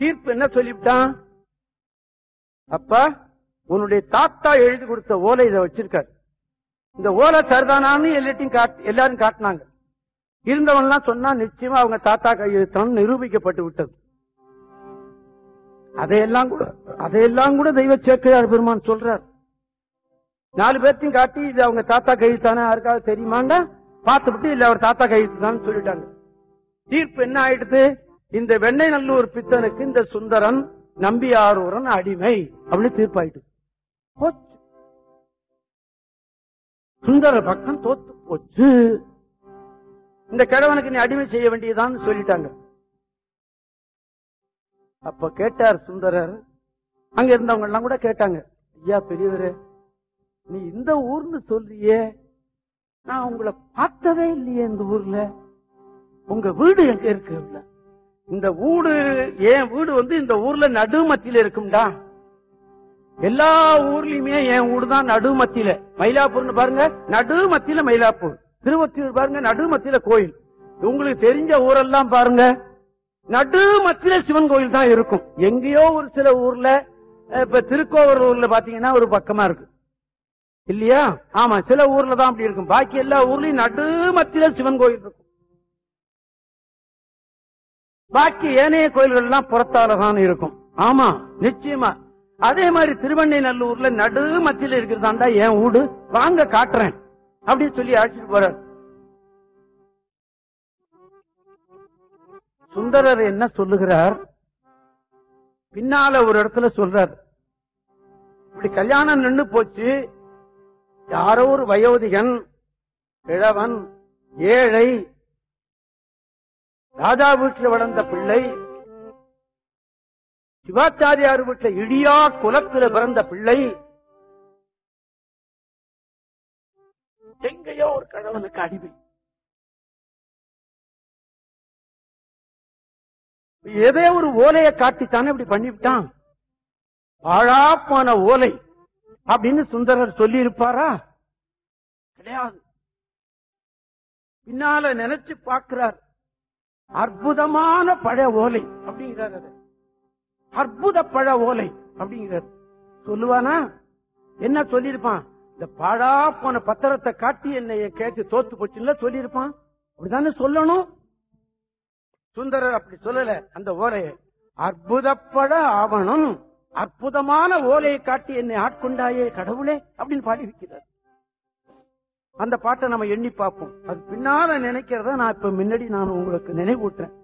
தீர்ப்பு என்ன சொல்லிவிட்டான் அப்பா உன்னுடைய தாத்தா எழுதி கொடுத்த ஓலை இதை வச்சிருக்காரு இந்த ஓலை சரிதானான்னு எல்லாத்தையும் காட்டு எல்லாரும் காட்டினாங்க இருந்தவன்லாம் சொன்னா நிச்சயமா அவங்க தாத்தா கையெழுத்தான் நிரூபிக்கப்பட்டு விட்டது அதையெல்லாம் கூட அதையெல்லாம் கூட தெய்வ சேக்கிரார் பெருமான் சொல்றார் நாலு பேர்த்தையும் காட்டி இது அவங்க தாத்தா கையெழுத்தானே யாருக்காவது தெரியுமாங்க பார்த்துவிட்டு இல்ல அவர் தாத்தா கையெழுத்து தான் சொல்லிட்டாங்க தீர்ப்பு என்ன ஆயிடுது இந்த வெண்ணெய் நல்லூர் பித்தனுக்கு இந்த சுந்தரன் நம்பியாரூரன் அடிமை அப்படின்னு தீர்ப்பாயிட்டு போச்சு சுந்தர பக்கம் தோத்து போச்சு இந்த கிழவனுக்கு நீ அடிமை செய்ய வேண்டியதான்னு சொல்லிட்டாங்க அப்ப கேட்டார் சுந்தரர் அங்க இருந்தவங்க எல்லாம் கூட கேட்டாங்க ஐயா பெரியவரே நீ இந்த ஊர்னு சொல்றியே நான் உங்களை பார்த்ததே இல்லையே இந்த ஊர்ல உங்க வீடு எங்க இருக்கு இல்ல? இந்த வீடு என் வீடு வந்து இந்த ஊர்ல நடுமத்தியில இருக்கும்டா எல்லா ஊர்லயுமே என் வீடு தான் நடுமத்தியில மயிலாப்பூர்னு பாருங்க நடுமத்தியில மயிலாப்பூர் திருவத்தியூர் பாருங்க நடுமத்தியில கோயில் உங்களுக்கு தெரிஞ்ச ஊரெல்லாம் பாருங்க நடுமத்தியில சிவன் கோயில் தான் இருக்கும் எங்கேயோ ஒரு சில ஊர்ல அஹ், இப்ப திருக்கோவூர் ஊர்ல பாத்தீங்கன்னா ஒரு பக்கமா இருக்கு இல்லையா ஆமா சில ஊர்ல தான் அப்படி இருக்கும் பாக்கி எல்லா ஊர்லயும் நடுமத்தியில சிவன் கோயில் இருக்கும் பாக்கி ஏனைய கோயில்கள் எல்லாம் புறத்தால தான் இருக்கும் ஆமா நிச்சயமா அதே மாதிரி திருவண்ணைநல்லூர்ல நடு மத்தியில இருக்கிறதாண்டா என் வீடு வாங்க காட்டுறேன் அப்படின்னு சொல்லி அழைச்சிட்டு போறார் சுந்தரர் என்ன சொல்லுகிறார் பின்னால ஒரு இடத்துல சொல்றார் இப்படி கல்யாணம் நின்னு போச்சு யாரோ ஒரு வயோதிகன் கிழவன் ஏழை ராஜா வீட்டில் வளர்ந்த பிள்ளை சிவாச்சாரியார் வீட்டில் இடியா குலத்துல பிறந்த பிள்ளை எங்கேயோ ஒரு கழவனுக்கு அடிமை ஏதோ ஒரு ஓலையை காட்டித்தானே இப்படி பண்ணிவிட்டான் பாழாப்பான ஓலை அப்படின்னு சுந்தரர் சொல்லி இருப்பாரா கிடையாது பின்னால நினைச்சு பார்க்கிறார் அற்புதமான பழ ஓலை அப்படிங்கிறார் அது அற்புத பழ ஓலை அப்படிங்கிறார் சொல்லுவானா என்ன சொல்லியிருப்பான் இந்த பாழா போன பத்திரத்தை காட்டி என்னைய கேட்டு தோத்து போச்சுல்ல சொல்லியிருப்பான் அப்படிதானே சொல்லணும் சுந்தரர் அப்படி சொல்லல அந்த ஓலையை அற்புதப்பட ஆவணம் அற்புதமான ஓலையை காட்டி என்னை ஆட்கொண்டாயே கடவுளே அப்படின்னு பாடி வைக்கிறார் அந்த பாட்டை நம்ம எண்ணி பார்ப்போம் அது பின்னால நினைக்கிறத நான் இப்ப முன்னாடி நான் உங்களுக்கு நினைவூட்டுறேன்